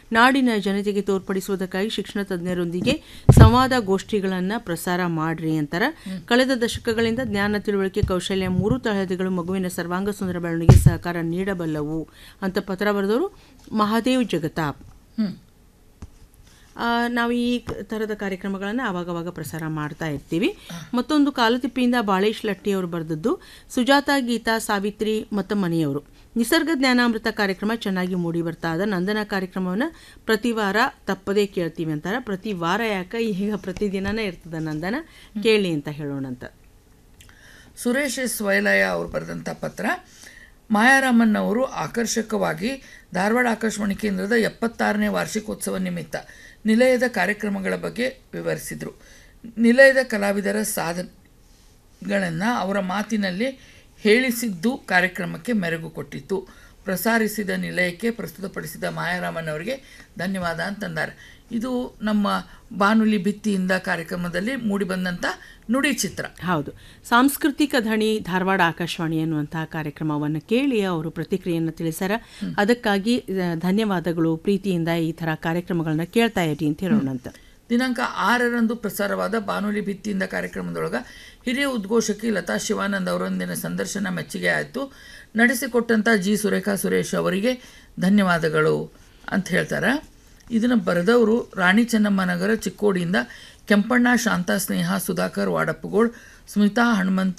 ನಾಡಿನ ಜನತೆಗೆ ತೋರ್ಪಡಿಸುವುದಕ್ಕಾಗಿ ಶಿಕ್ಷಣ ತಜ್ಞರೊಂದಿಗೆ ಸಂವಾದ ಗೋಷ್ಠಿಗಳನ್ನು ಪ್ರಸಾರ ಮಾಡ್ರಿ ಅಂತಾರೆ ಕಳೆದ ದಶಕಗಳಿಂದ ಜ್ಞಾನ ತಿಳುವಳಿಕೆ ಕೌಶಲ್ಯ ಮೂರು ತಳಹದಿಗಳು ಮಗುವಿನ ಸರ್ವಾಂಗ ಸುಂದರ ಬೆಳವಣಿಗೆ ಸಹಕಾರ ನೀಡಬಲ್ಲವು ಅಂತ ಪತ್ರ ಬರೆದವರು ಮಹಾದೇವ್ ಜಗತಾಪ್ ಆ, ನಾವು ಈ ಕ- ಥರದ ಕಾರ್ಯಕ್ರಮಗಳನ್ನು ಆವಾಗವಾಗ ಪ್ರಸಾರ ಮಾಡ್ತಾ ಇರ್ತೀವಿ ಮತ್ತೊಂದು ಕಾಲತಿಪ್ಪಿಯಿಂದ ಬಾಳೇಶ್ ಲಟ್ಟಿ ಅವರು ಬರೆದದ್ದು ಸುಜಾತ ಗೀತಾ ಸಾವಿತ್ರಿ ಮತ್ತು ಮನೆಯವರು ನಿಸರ್ಗ ಜ್ಞಾನಾಮೃತ ಕಾರ್ಯಕ್ರಮ ಚೆನ್ನಾಗಿ ಮೂಡಿ ಬರ್ತಾ ಇದೆ ನಂದನ ಕಾರ್ಯಕ್ರಮವನ್ನು ಪ್ರತಿ ವಾರ ತಪ್ಪದೇ ಕೇಳ್ತೀವಿ ಅಂತಾರೆ ಪ್ರತಿ ವಾರ ಯಾಕೆ ಈಗ ಪ್ರತಿದಿನನೇ ಇರ್ತದೆ ನಂದನ ಕೇಳಿ ಅಂತ ಹೇಳೋಣಂತ ಸುರೇಶ್ ಎಸ್ ವೈಲಯ ಅವರು ಬರೆದಂಥ ಪತ್ರ ಮಾಯಾರಾಮನ್ ಅವರು ಆಕರ್ಷಕವಾಗಿ ಧಾರವಾಡ ಆಕಾಶವಾಣಿ ಕೇಂದ್ರದ ಎಪ್ಪತ್ತಾರನೇ ವಾರ್ಷಿಕೋತ್ಸವ ನಿಮಿತ್ತ ನಿಲಯದ ಕಾರ್ಯಕ್ರಮಗಳ ಬಗ್ಗೆ ವಿವರಿಸಿದರು ನಿಲಯದ ಕಲಾವಿದರ ಸಾಧನೆಗಳನ್ನು ಅವರ ಮಾತಿನಲ್ಲಿ ಹೇಳಿಸಿದ್ದು ಕಾರ್ಯಕ್ರಮಕ್ಕೆ ಮೆರುಗು ಕೊಟ್ಟಿತ್ತು ಪ್ರಸಾರಿಸಿದ ನಿಲಯಕ್ಕೆ ಪ್ರಸ್ತುತಪಡಿಸಿದ ಮಾಯಾರಾಮನ್ ಅವರಿಗೆ ಧನ್ಯವಾದ ಅಂತಂದ್ದಾರೆ ಇದು ನಮ್ಮ ಬಾನುಲಿ ಭಿತ್ತಿಯಿಂದ ಕಾರ್ಯಕ್ರಮದಲ್ಲಿ ಮೂಡಿಬಂದಂಥ ನುಡಿ ಚಿತ್ರ ಹೌದು ಸಾಂಸ್ಕೃತಿಕ ಧಣಿ ಧಾರವಾಡ ಆಕಾಶವಾಣಿ ಅನ್ನುವಂತಹ ಕಾರ್ಯಕ್ರಮವನ್ನು ಕೇಳಿ ಅವರು ಪ್ರತಿಕ್ರಿಯೆಯನ್ನು ತಿಳಿಸ್ಯಾರ ಅದಕ್ಕಾಗಿ ಆ, ಧನ್ಯವಾದಗಳು ಪ್ರೀತಿಯಿಂದ ಈ ಥರ ಕಾರ್ಯಕ್ರಮಗಳನ್ನ ಕೇಳ್ತಾ ಇರಿ ಅಂತ ಹೇಳೋಣಂತ ದಿನಾಂಕ ಆರರಂದು ಪ್ರಸಾರವಾದ ಬಾನುಲಿ ಭಿತ್ತಿಯಿಂದ ಕಾರ್ಯಕ್ರಮದೊಳಗ ಹಿರಿಯ ಉದ್ಘೋಷಕಿ ಲತಾ ಶಿವಾನಂದ್ ಅವರೊಂದಿನ ಸಂದರ್ಶನ ಮೆಚ್ಚುಗೆ ಆಯಿತು ನಡೆಸಿಕೊಟ್ಟಂಥ ಜಿ ಸುರೇಖಾ ಸುರೇಶ್ ಅವರಿಗೆ ಧನ್ಯವಾದಗಳು ಅಂತ ಹೇಳ್ತಾರೆ ಇದನ್ನು ಬರೆದವರು ರಾಣಿ ಚೆನ್ನಮ್ಮ ನಗರ ಚಿಕ್ಕೋಡಿಯಿಂದ ಕೆಂಪಣ್ಣ ಶಾಂತಾ ಸ್ನೇಹ ಸುಧಾಕರ್ ವಾಡಪ್ಪಗೋಳ್ ಸ್ಮಿತಾ ಹನುಮಂತ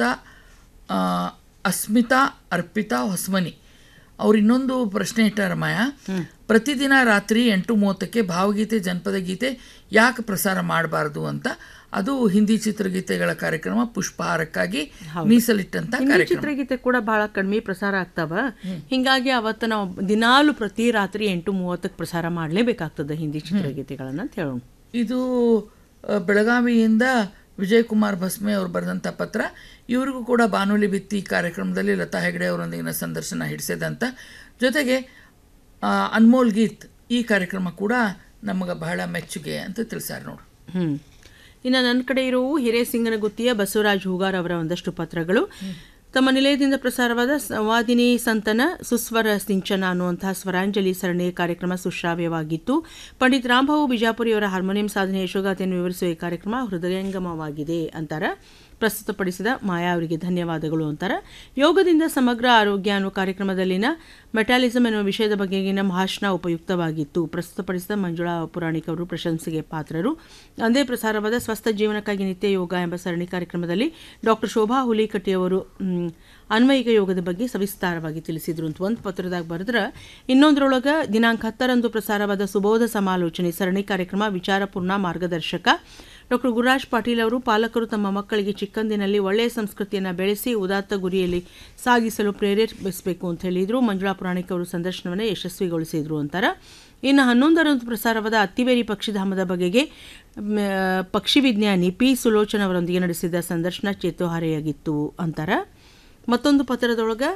ಆ, ಅಸ್ಮಿತಾ ಅರ್ಪಿತಾ ಹೊಸ್ಮನಿ ಅವ್ರು ಇನ್ನೊಂದು ಪ್ರಶ್ನೆ ಇಟ್ಟಾರ ಮಾಯ ಪ್ರತಿದಿನ ರಾತ್ರಿ ಎಂಟು ಮೂವತ್ತಕ್ಕೆ ಭಾವಗೀತೆ ಜನಪದ ಗೀತೆ ಯಾಕೆ ಪ್ರಸಾರ ಮಾಡಬಾರ್ದು ಅಂತ ಅದು ಹಿಂದಿ ಚಿತ್ರಗೀತೆಗಳ ಕಾರ್ಯಕ್ರಮ ಪುಷ್ಪಹಾರಕ್ಕಾಗಿ ಮೀಸಲಿಟ್ಟಂತ ಹಿಂದಿ ಕಾರ್ಯಕ್ರಮ ಚಿತ್ರಗೀತೆ ಕೂಡ ಬಹಳ ಕಡಿಮೆ ಪ್ರಸಾರ ಆಗ್ತಾವ ಹಿಂಗಾಗಿ ಅವತ್ತು ನಾವು ದಿನಾಲು ಪ್ರತಿ ರಾತ್ರಿ ಎಂಟು ಮೂವತ್ತಕ್ಕೆ ಪ್ರಸಾರ ಮಾಡಲೇಬೇಕಾಗ್ತದೆ ಹಿಂದಿ ಚಿತ್ರಗೀತೆಗಳನ್ನ ಅಂತ ಹೇಳೋಣ ಇದು ಆ, ಬೆಳಗಾವಿಯಿಂದ ವಿಜಯಕುಮಾರ್ ಭಸ್ಮೆ ಅವರು ಬರೆದಂಥ ಪತ್ರ ಇವರಿಗೂ ಕೂಡ ಬಾನುಲಿ ಭಿತ್ತಿ ಕಾರ್ಯಕ್ರಮದಲ್ಲಿ ಲತಾ ಹೆಗಡೆ ಅವರೊಂದಿಗಿನ ಸಂದರ್ಶನ ಹಿಡಿಸಿದಂತ ಜೊತೆಗೆ ಆ, ಅನ್ಮೋಲ್ ಗೀತ್ ಈ ಕಾರ್ಯಕ್ರಮ ಕೂಡ ನಮಗೆ ಬಹಳ ಮೆಚ್ಚುಗೆ ಅಂತ ತಿಳಿಸ್ಯಾರ ನೋಡು ಹ್ಮ್ ಇನ್ನು ನನ್ನ ಕಡೆ ಇರುವು ಹಿರೇಸಿಂಗನಗುತ್ತಿಯ ಬಸವರಾಜ್ ಹೂಗಾರ್ ಅವರ ಒಂದಷ್ಟು ಪತ್ರಗಳು ತಮ್ಮ ನಿಲಯದಿಂದ ಪ್ರಸಾರವಾದ ಸಂವಾದಿನಿ ಸಂತನ ಸುಸ್ವರ ಸಿಂಚನ ಅನ್ನುವಂತಹ ಸ್ವರಾಂಜಲಿ ಸರಣಿಯ ಕಾರ್ಯಕ್ರಮ ಸುಶ್ರಾವ್ಯವಾಗಿತ್ತು ಪಂಡಿತ್ ರಾಂಭಾವು ಬಿಜಾಪುರಿಯವರ ಹಾರ್ಮೋನಿಯಂ ಸಾಧನೆ ಯಶೋಗಾಥೆಯನ್ನು ವಿವರಿಸುವ ಈ ಕಾರ್ಯಕ್ರಮ ಹೃದಯಂಗಮವಾಗಿದೆ ಅಂತಾರ ಪ್ರಸ್ತುತಪಡಿಸಿದ ಮಾಯಾ ಅವರಿಗೆ ಧನ್ಯವಾದಗಳು ಅಂತಾರೆ ಯೋಗದಿಂದ ಸಮಗ್ರ ಆರೋಗ್ಯ ಅನ್ನುವ ಕಾರ್ಯಕ್ರಮದಲ್ಲಿನ ಮೆಟಾಲಿಸಮ್ ಎನ್ನುವ ವಿಷಯದ ಬಗೆಗಿನ ಭಾಷಣ ಉಪಯುಕ್ತವಾಗಿತ್ತು ಪ್ರಸ್ತುತಪಡಿಸಿದ ಮಂಜುಳಾ ಪುರಾಣಿಕ್ ಅವರು ಪ್ರಶಂಸೆಗೆ ಪಾತ್ರರು ಅಂದೇ ಪ್ರಸಾರವಾದ ಸ್ವಸ್ಥ ಜೀವನಕ್ಕಾಗಿ ನಿತ್ಯ ಯೋಗ ಎಂಬ ಸರಣಿ ಕಾರ್ಯಕ್ರಮದಲ್ಲಿ ಡಾಕ್ಟರ್ ಶೋಭಾ ಹುಲಿಕಟ್ಟಿ ಅವರು ಮ್, ಅನ್ವಯಿಕ ಯೋಗದ ಬಗ್ಗೆ ಸವಿಸ್ತಾರವಾಗಿ ತಿಳಿಸಿದ್ರು ಅಂತ ಒಂದು ಪತ್ರದಾಗ ಬರೆದ್ರೆ ಇನ್ನೊಂದರೊಳಗೆ ದಿನಾಂಕ ಹತ್ತರಂದು ಪ್ರಸಾರವಾದ ಸುಬೋಧ ಸಮಾಲೋಚನೆ ಸರಣಿ ಕಾರ್ಯಕ್ರಮ ವಿಚಾರಪೂರ್ಣ ಮಾರ್ಗದರ್ಶಕ ಡಾಕ್ಟರ್ ಗುರುರಾಜ್ ಪಾಟೀಲ್ ಅವರು ಪಾಲಕರು ತಮ್ಮ ಮಕ್ಕಳಿಗೆ ಚಿಕ್ಕಂದಿನಲ್ಲಿ ಒಳ್ಳೆಯ ಸಂಸ್ಕೃತಿಯನ್ನು ಬೆಳೆಸಿ ಉದಾತ್ತ ಗುರಿಯಲ್ಲಿ ಸಾಗಿಸಲು ಪ್ರೇರೇಪಿಸಬೇಕು ಅಂತ ಹೇಳಿದ್ರು ಮಂಜುಳಾ ಪುರಾಣಿಕ್ ಅವರು ಸಂದರ್ಶನವನ್ನು ಯಶಸ್ವಿಗೊಳಿಸಿದ್ರು ಅಂತಾರೆ ಇನ್ನು ಹನ್ನೊಂದರಂದು ಪ್ರಸಾರವಾದ ಅತ್ತಿವೇರಿ ಪಕ್ಷಿಧಾಮದ ಬಗೆಗೆ ಮ್, ಪಕ್ಷಿ ವಿಜ್ಞಾನಿ ಪಿ ಸುಲೋಚನ್ ಅವರೊಂದಿಗೆ ನಡೆಸಿದ ಸಂದರ್ಶನ ಚೇತೋಹಾರೆಯಾಗಿತ್ತು ಅಂತಾರೆ ಮತ್ತೊಂದು ಪತ್ರದೊಳಗೆ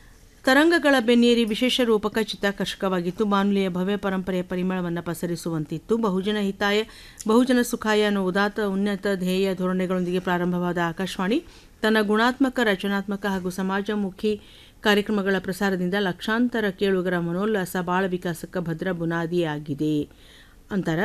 ತರಂಗಗಳ ಬೆನ್ನೇರಿ ವಿಶೇಷ ರೂಪಕ ಚಿತ್ತಾಕರ್ಷಕವಾಗಿತ್ತು ಬಾನುಲಿಯ ಭವ್ಯ ಪರಂಪರೆಯ ಪರಿಮಳವನ್ನು ಪಸರಿಸುವಂತಿತ್ತು ಬಹುಜನ ಹಿತಾಯ ಬಹುಜನ ಸುಖಾಯ ಅನ್ನೋ ಉದಾತ್ತ ಉನ್ನತ ಧ್ಯೇಯ ಧೋರಣೆಗಳೊಂದಿಗೆ ಪ್ರಾರಂಭವಾದ ಆಕಾಶವಾಣಿ ತನ್ನ ಗುಣಾತ್ಮಕ ರಚನಾತ್ಮಕ ಹಾಗೂ ಸಮಾಜಮುಖಿ ಕಾರ್ಯಕ್ರಮಗಳ ಪ್ರಸಾರದಿಂದ ಲಕ್ಷಾಂತರ ಕೇಳುಗರ ಮನೋಲ್ಲಾಸ ಬಾಳ ವಿಕಾಸಕ್ಕೆ ಭದ್ರ ಬುನಾದಿಯಾಗಿದೆ ಅಂತಾರ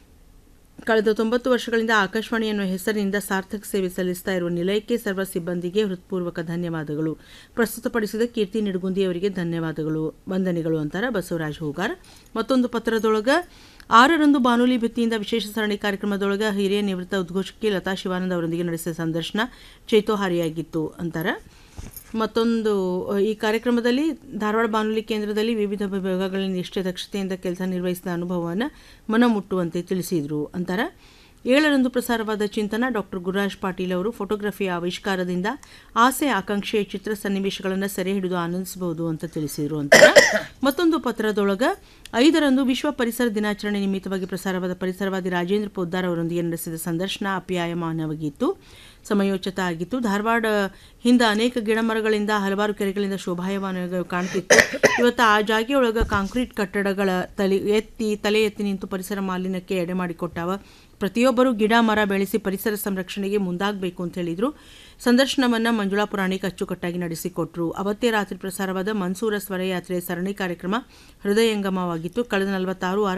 ಕಳೆದ ತೊಂಬತ್ತು ವರ್ಷಗಳಿಂದ ಆಕಾಶವಾಣಿ ಎನ್ನುವ ಹೆಸರಿನಿಂದ ಸಾರ್ಥಕ ಸೇವೆ ಸಲ್ಲಿಸ್ತಾ ಇರುವ ನಿಲಯಕ್ಕೆ ಸರ್ವ ಸಿಬ್ಬಂದಿಗೆ ಹೃತ್ಪೂರ್ವಕ ಧನ್ಯವಾದಗಳು ಪ್ರಸ್ತುತಪಡಿಸಿದ ಕೀರ್ತಿ ನಿಡಗುಂದಿ ಅವರಿಗೆ ಧನ್ಯವಾದಗಳು ವಂದನೆಗಳು ಅಂತಾರೆ ಬಸವರಾಜ್ ಹೂಗಾರ್ ಮತ್ತೊಂದು ಪತ್ರದೊಳಗ ಆರರಂದು ಬಾನುಲಿ ಭಿತ್ತಿಯಿಂದ ವಿಶೇಷ ಸರಣಿ ಕಾರ್ಯಕ್ರಮದೊಳಗ ಹಿರಿಯ ನಿವೃತ್ತ ಉದ್ಘೋಷಕಿ ಲತಾ ಶಿವಾನಂದ್ ಅವರೊಂದಿಗೆ ನಡೆಸಿದ ಸಂದರ್ಶನ ಚೇತೋಹಾರಿಯಾಗಿತ್ತು ಅಂತಾರೆ ಮತ್ತೊಂದು ಅ, ಈ ಕಾರ್ಯಕ್ರಮದಲ್ಲಿ ಧಾರವಾಡ ಬಾನುಲಿ ಕೇಂದ್ರದಲ್ಲಿ ವಿವಿಧ ವಿಭಾಗಗಳಲ್ಲಿ ನಿಷ್ಠೆ ದಕ್ಷತೆಯಿಂದ ಕೆಲಸ ನಿರ್ವಹಿಸಿದ ಅನುಭವವನ್ನು ಮನಮುಟ್ಟುವಂತೆ ತಿಳಿಸಿದರು ಅಂತಾರೆ ಏಳರಂದು ಪ್ರಸಾರವಾದ ಚಿಂತನ ಡಾಕ್ಟರ್ ಗುರುರಾಜ್ ಪಾಟೀಲ್ ಅವರು ಫೋಟೋಗ್ರಫಿಯ ಆವಿಷ್ಕಾರದಿಂದ ಆಸೆ ಆಕಾಂಕ್ಷೆಯ ಚಿತ್ರ ಸನ್ನಿವೇಶಗಳನ್ನು ಸೆರೆ ಹಿಡಿದು ಆನಂದಿಸಬಹುದು ಅಂತ ತಿಳಿಸಿದರು ಅಂತಾರೆ ಮತ್ತೊಂದು ಪತ್ರದೊಳಗ ಐದರಂದು ವಿಶ್ವ ಪರಿಸರ ದಿನಾಚರಣೆ ನಿಮಿತ್ತವಾಗಿ ಪ್ರಸಾರವಾದ ಪರಿಸರವಾದಿ ರಾಜೇಂದ್ರ ಪೋದ್ದಾರ್ ಅವರೊಂದಿಗೆ ನಡೆಸಿದ ಸಂದರ್ಶನ ಅಪ್ಯಾಯಮಾನವಾಗಿತ್ತು ಸಮಯೋಚಿತ ಆಗಿತ್ತು ಧಾರವಾಡ ಹಿಂದೆ ಅನೇಕ ಗಿಡಮರಗಳಿಂದ ಹಲವಾರು ಕೆರೆಗಳಿಂದ ಶೋಭಾಯಮಾನ ಕಾಣ್ತಿತ್ತು ಇವತ್ತು ಆ ಜಾಗೆಯೊಳಗೆ ಕಾಂಕ್ರೀಟ್ ಕಟ್ಟಡಗಳ ತಲೆ ಎತ್ತಿ ತಲೆ ಎತ್ತಿ ನಿಂತು ಪರಿಸರ ಮಾಲಿನ್ಯಕ್ಕೆ ಎಡೆ ಮಾಡಿಕೊಟ್ಟಾವ ಪ್ರತಿಯೊಬ್ಬರೂ ಗಿಡ ಮರ ಬೆಳೆಸಿ ಪರಿಸರ ಸಂರಕ್ಷಣೆಗೆ ಮುಂದಾಗಬೇಕು ಅಂತ ಹೇಳಿದರು ಸಂದರ್ಶನವನ್ನು ಮಂಜುಳಾ ಪುರಾಣಿಕ್ ಅಚ್ಚುಕಟ್ಟಾಗಿ ನಡೆಸಿಕೊಟ್ರು ಅವತ್ತೇ ರಾತ್ರಿ ಪ್ರಸಾರವಾದ ಮನ್ಸೂರ ಸ್ವರಯಾತ್ರೆ ಸರಣಿ ಕಾರ್ಯಕ್ರಮ ಹೃದಯಂಗಮವಾಗಿತ್ತು ಕಳೆದ ನಲವತ್ತಾರು